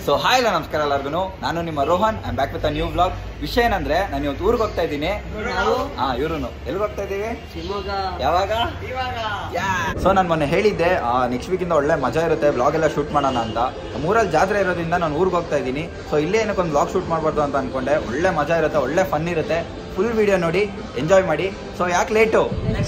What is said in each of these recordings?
So hi ಎಲ್ಲ ನಮಸ್ಕಾರ ಎಲ್ಲರಿಗೂ ನಾನು ನಿಮ್ಮ Rohan I'm back with a new blog ವಿಷಯ ಏನಂದ್ರೆ ನಾನು ಇವತ್ತು ಊರಿಗೆ ಹೋಗ್ತಾ ಇದ್ದೀನಿ ನಾವು ಹಾ ಇವ್ರು ಎಲ್ಲಿಗೆ ಹೋಗ್ತಾ ಇದ್ದೀವಿ ಶಿವಮೊಗ್ಗ ಯಾವಾಗ ಸೊ ನಾನು ಮೊನ್ನೆ ಹೇಳಿದ್ದೆ ನೆಕ್ಸ್ಟ್ ವೀಕಿಂದ ಒಳ್ಳೆ ಮಜಾ ಇರುತ್ತೆ ಬ್ಲಾಗ್ ಎಲ್ಲ ಶೂಟ್ ಮಾಡೋಣ ಅಂತ ಮೂರಲ್ಲಿ ಜಾತ್ರೆ ಇರೋದ್ರಿಂದ ನಾನು ಊರಿಗೆ ಹೋಗ್ತಾ ಇದ್ದೀನಿ ಸೊ ಇಲ್ಲೇ ಏನಕ್ಕೆ ಒಂದು ಬ್ಲಾಗ್ ಶೂಟ್ ಮಾಡಬಾರ್ದು ಅಂತ ಅನ್ಕೊಂಡೆ ಒಳ್ಳೆ ಮಜಾ ಇರುತ್ತೆ ಒಳ್ಳೆ ಫನ್ ಇರುತ್ತೆ ಫುಲ್ ವಿಡಿಯೋ ನೋಡಿ ಎಂಜಾಯ್ ಮಾಡಿ ಸೊ ಯಾಕೆ ಲೇಟು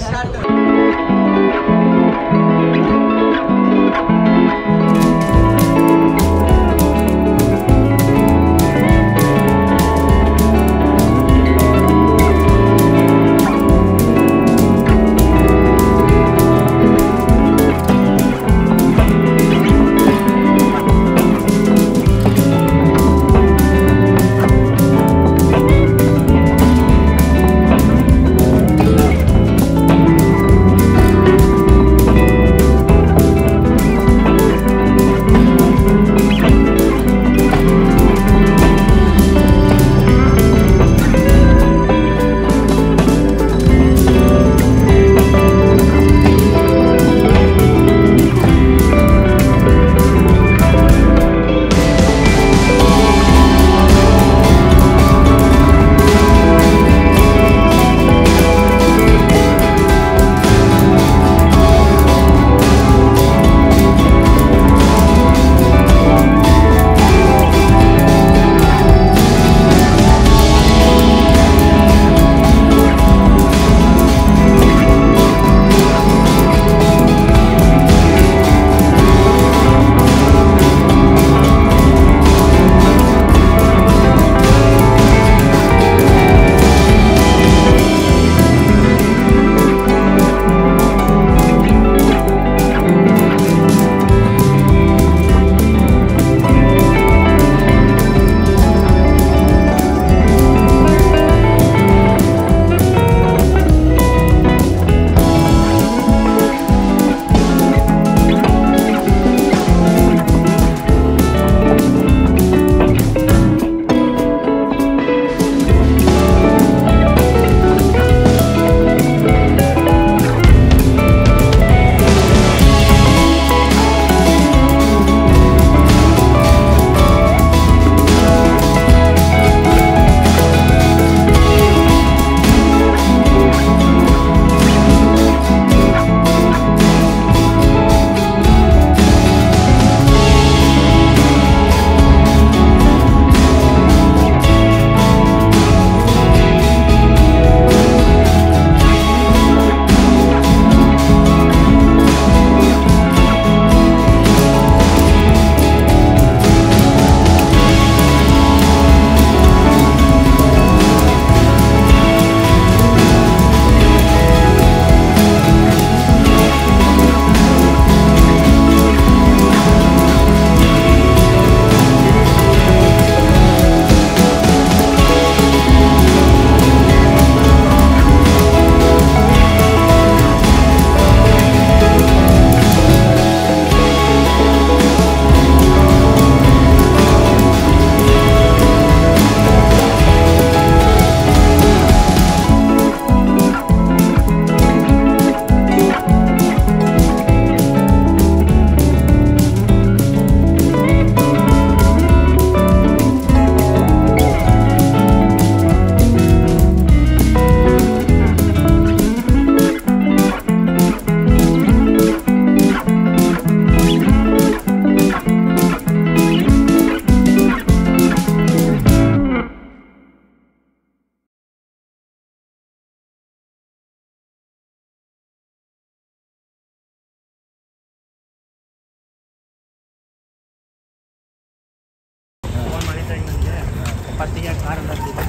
ಫೋನ್ ಮಾಡಿದ್ದೆ ನನಗೆ ಪತ್ತಿಗೆ ಕಾರ್ ಅಂತ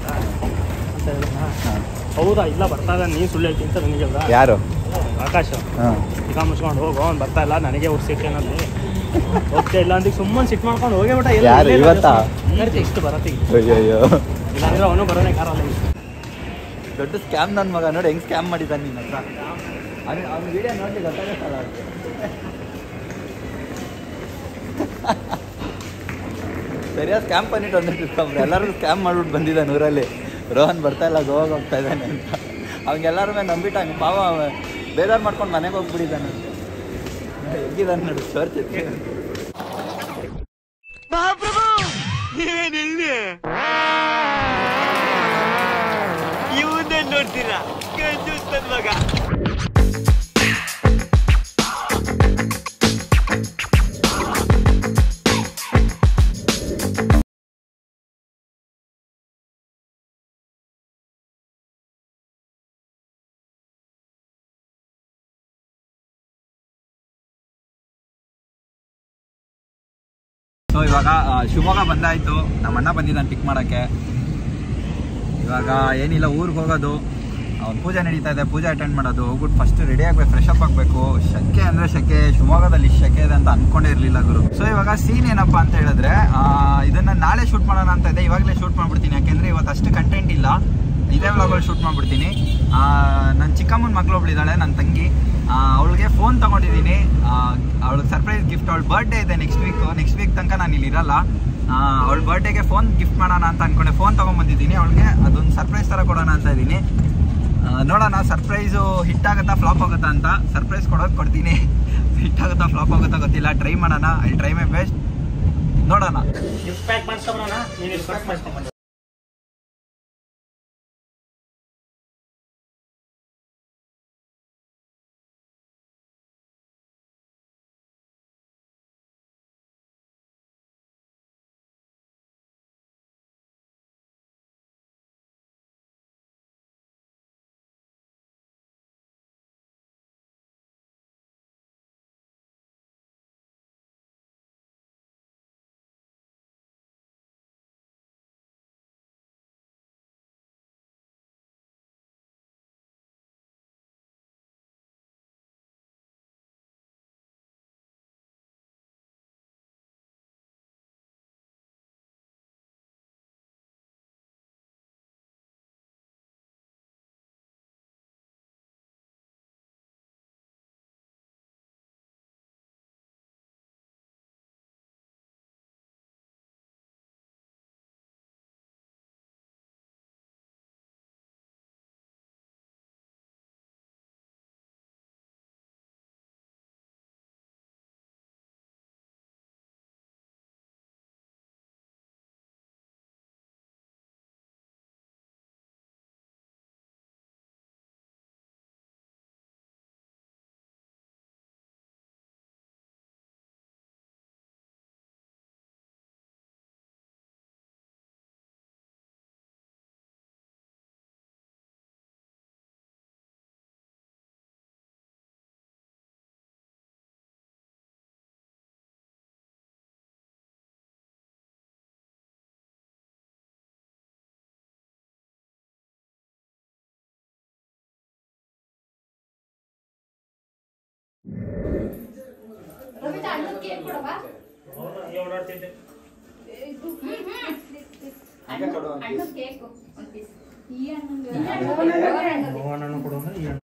ಹೌದಾ ಇಲ್ಲ ಬರ್ತಾ ಇಲ್ಲ ನೀನು ಸುಳ್ಳು ಹೇಳ್ತೀನಿ ಅಂತ ನನಗೆ ಅವ್ರ ಯಾರು ಆಕಾಶ ಹಾಂ ಈಗ ಮುಚ್ಕೊಂಡು ಹೋಗೋ ಅವ್ನು ಬರ್ತಾ ಇಲ್ಲ ನನಗೆ ಅವ್ರು ಸಿಟ್ಟೇನಲ್ಲಿ ಹೋಗ್ತಾ ಇಲ್ಲ ಅಂತ ಸುಮ್ಮನೆ ಸಿಟ್ಟು ಮಾಡ್ಕೊಂಡು ಹೋಗೇ ಬಿಟ್ಟ ಎಲ್ಲ ಯಾರು, ಇಲ್ಲೇ ಇವತ್ತಾ? ಇರ್ತಿ ಇಷ್ಟು ಬರತ್ತೀಗ ಅಯ್ಯೋ ಇಲ್ಲಾಂದ್ರೆ ಅವನು ಬರೋನೇ ಕಾರಲ್ಲ ಈಗ ದೊಡ್ಡ ಸ್ಕ್ಯಾಮ್ ನನ್ನ ಮಗ ನೋಡಿ ಹೆಂಗ್ ಸ್ಕ್ಯಾಮ್ ಮಾಡಿದ್ದಾನೆ ನಿನ್ನ ಹತ್ರ ಅವ್ನು ಅವ್ನ ವಿಡಿಯೋ ನೋಡಿ ಗೊತ್ತಾಗತ್ತಲ್ಲ ಅವ್ರಿಗೆ ಸರಿಯಾದ ಸ್ಕ್ಯಾಮ್ பண்ணிட்டு வந்துಟ್ಟಿರ್ತಾವ್ರೆ ಎಲ್ಲರೂ ಸ್ಕ್ಯಾಮ್ ಮಾಡ್ಬಿಟ್ಟು ಬಂದಿದ್ದ ನೂರಲ್ಲಿ ರೋಹನ್ ಬರ್ತಾ ಇಲ್ಲ ಗೋವಾಗ ಹೋಗ್ತಾ ಇದ್ದಾನೆ ಅಂತ ಅವ್ಗೆಲ್ಲರ ಮೇಲೆ ನಂಬಿಟ್ಟು ಹಂಗೆ ಪಾವ ಅವ ಬೇಜಾರು ಮಾಡ್ಕೊಂಡು ಮನೆಗೆ ಹೋಗ್ಬಿಟ್ಟಿದ್ದಾನೆ ಹೆಂಗಿದಾನೆ ನೋಡಿ ತೋರ್ಸಿದ್ದೆ ಇವನ್ನೇ ನೋಡ್ತೀರಾ ಕಂಜೂಸ್ ಮಗ ಸೊ ಇವಾಗ ಆ, ಶಿವಮೊಗ್ಗ ಬಂದಾಯ್ತು ನಮ್ಮ ಅಣ್ಣ ಬಂದಿದ್ದಾನೆ ಪಿಕ್ ಮಾಡೋಕ್ಕೆ ಇವಾಗ ಏನಿಲ್ಲ ಊರಿಗೆ ಹೋಗೋದು ಅವ್ನ ಪೂಜೆ ನಡೀತಾ ಇದೆ ಪೂಜೆ ಅಟೆಂಡ್ ಮಾಡೋದು ಹೋಗ್ಬಿಟ್ಟು ಫಸ್ಟ್ ರೆಡಿ ಆಗ್ಬೇಕು ಫ್ರೆಶ್ ಅಪ್ ಆಗಬೇಕು ಶೆಕೆ ಅಂದ್ರೆ ಶೆಕೆ ಶಿವಮೊಗ್ಗದಲ್ಲಿ ಇಷ್ಟ್ ಶೆಕೆ ಇದೆ ಅಂತ ಅನ್ಕೊಂಡೇ ಇರಲಿಲ್ಲ ಗುರು ಸೊ ಇವಾಗ ಸೀನ್ ಏನಪ್ಪಾ ಅಂತ ಹೇಳಿದ್ರೆ ಆ, ಇದನ್ನ ನಾಳೆ ಶೂಟ್ ಮಾಡೋಣ ಅಂತ ಇದೆ ಇವಾಗಲೇ ಶೂಟ್ ಮಾಡ್ಬಿಡ್ತೀನಿ ಯಾಕೆಂದ್ರೆ ಇವತ್ತು ಅಷ್ಟು ಕಂಟೆಂಟ್ ಇಲ್ಲ ಇದೇ ವ್ಲಾಗಲ್ಲಿ ಶೂಟ್ ಮಾಡ್ಬಿಡ್ತೀನಿ ನನ್ನ ಚಿಕ್ಕಮ್ಮನ ಮಗಳೊಬ್ಳಿದ್ದಾಳೆ ನನ್ನ ತಂಗಿ ಅವಳಿಗೆ ಫೋನ್ ತಗೊಂಡಿದ್ದೀನಿ ಅವಳಿಗೆ ಸರ್ಪ್ರೈಸ್ ಗಿಫ್ಟ್ ಅವಳ ಬರ್ಡೇ ಇದೆ ನೆಕ್ಸ್ಟ್ ವೀಕ್ ನೆಕ್ಸ್ಟ್ ವೀಕ್ ತನಕ ನಾನು ಇಲ್ಲಿ ಇರಲ್ಲ ಅವಳ ಬರ್ಡೇಗೆ ಫೋನ್ ಗಿಫ್ಟ್ ಮಾಡೋಣ ಅಂತ ಅನ್ಕೊಂಡೆ ಫೋನ್ ತಗೊಂಡ್ಬಂದಿದ್ದೀನಿ ಅವಳಿಗೆ ಅದೊಂದು ಸರ್ಪ್ರೈಸ್ ಥರ ಕೊಡೋಣ ಅಂತ ಇದ್ದೀನಿ ಆ, ನೋಡೋಣ ಸರ್ಪ್ರೈಸು ಹಿಟ್ ಆಗುತ್ತಾ ಫ್ಲಾಪ್ ಆಗುತ್ತಾ ಅಂತ ಸರ್ಪ್ರೈಸ್ ಕೊಡೋದು ಕೊಡ್ತೀನಿ ಹಿಟ್ ಆಗುತ್ತಾ ಫ್ಲಾಪ್ ಆಗುತ್ತಾ ಗೊತ್ತಿಲ್ಲ ಟ್ರೈ ಮಾಡೋಣ ಐ ಟ್ರೈ ಮೈ ಬೆಸ್ಟ್ ನೋಡೋಣ ಗಿಫ್ಟ್ ಪ್ಯಾಕ್ ಮಾಡಿಸ್ಕೊಂಬರೋಣ ನೀನು ಪ್ಯಾಕ್ ಮಾಡಿಸ್ಕೊಂಬ ರವಿತಾ ಅಣ್ಣನ್ ಕೇಕ್ ಕೊಡವಾ ಓಡಾಡ್ತಿದ್ದೆ ಅಣ್ಣನ್ ಕೇಕ್ ಒಂದ್ ಪೀಸ್ ಈ ಅಣ್ಣಂದು ಮೋಹನನ್ನು ಕೊಡೋಣ ಈ ಹಣ್ಣು.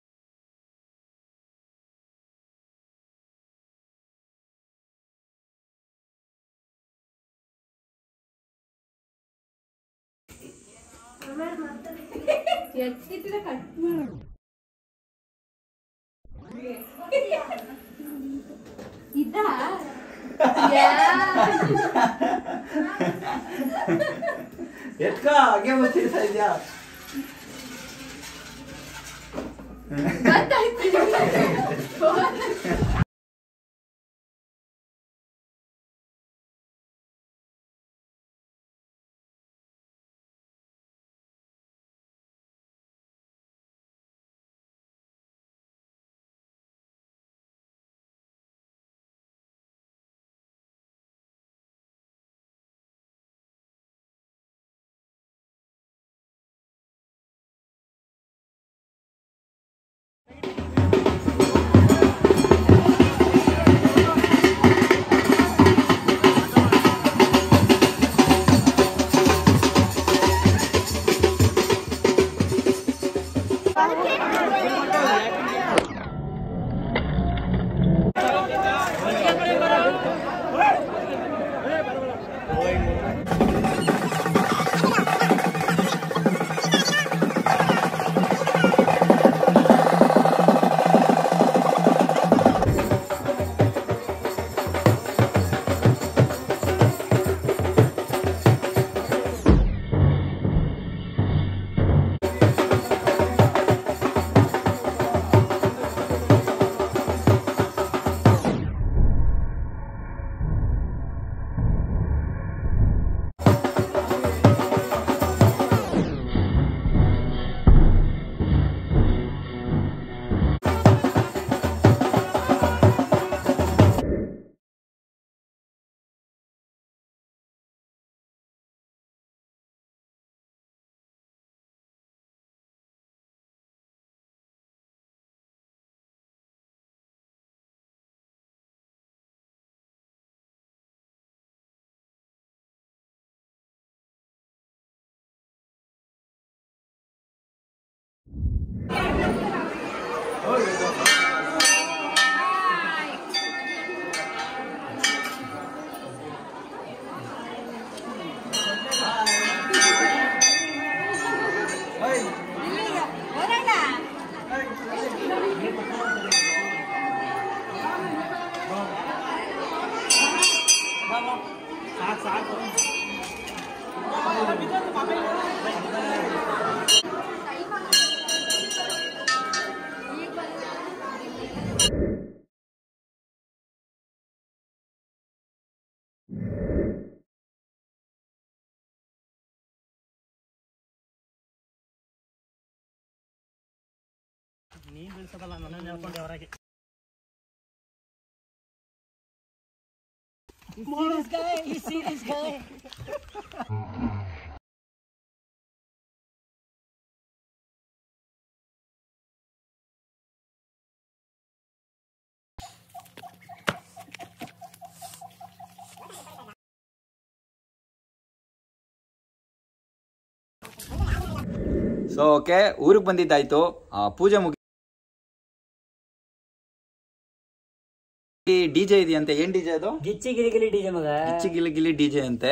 ಎತ್ತಿಟ್ಟಿದ್ರೆ ಕಟ್ ಮಾಡು ಇದಾ ಎತ್ಕ ಹಾಗೆ ಮುಚ್ಚಿಡ್ತಾ ಇದ್ಯಾ ನೀನ್ ಬೀಳ್ಸೋದಲ್ಲ ನನ್ನ ಹೇಳ್ಕೊಂಡೆ ಹೊರಗೆ ಸೊ ಓಕೆ ಊರಿಗೆ ಬಂದಿದ್ದಾಯ್ತು ಆ, ಪೂಜೆ ಮುಗಿ ಡಿ ಜೆ ಇದೆಯಂತೆ ಏನ್ ಡಿ ಜೆ ಅದು ಗಿಚ್ಚಿ ಗಿಲಿ ಗಿಲಿ ಡಿಜೆ ಮಗ ಗಿಚ್ಚಿ ಗಿಲಿ ಗಿಲಿ ಡಿ ಜೆ ಅಂತೆ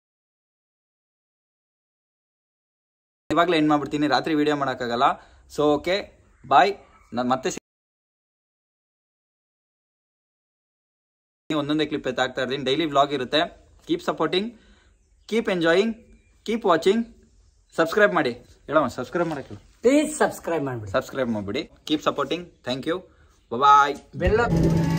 ಇವಾಗಲೇ ಏನ್ ಮಾಡ್ಬಿಡ್ತೀನಿ ರಾತ್ರಿ ವಿಡಿಯೋ ಮಾಡೋಕ್ಕಾಗಲ್ಲ ಸೊ ಓಕೆ ಬಾಯ್ ನಾನು ಮತ್ತೆ ಸಿಗ್- ಒಂದೊಂದೇ ಕ್ಲಿಪ್ ಎತ್ತಾಗ್ತಾ ಇರ್ತೀನಿ ಡೈಲಿ ವ್ಲಾಗ್ ಇರುತ್ತೆ keep supporting keep enjoying keep watching subscribe ಮಾಡಿ ಹೇಳಮ್ಮ ಸಬ್ಸ್ಕ್ರೈಬ್ ಮಾಡಕ್ಕೆ ಪ್ಲೀಸ್ ಸಬ್ಸ್ಕ್ರೈಬ್ ಮಾಡ್ಬಿಡಿ ಸಬ್ಸ್ಕ್ರೈಬ್ ಮಾಡಿಬಿಡಿ keep supporting thank you bye ಬೆಲ್ಲ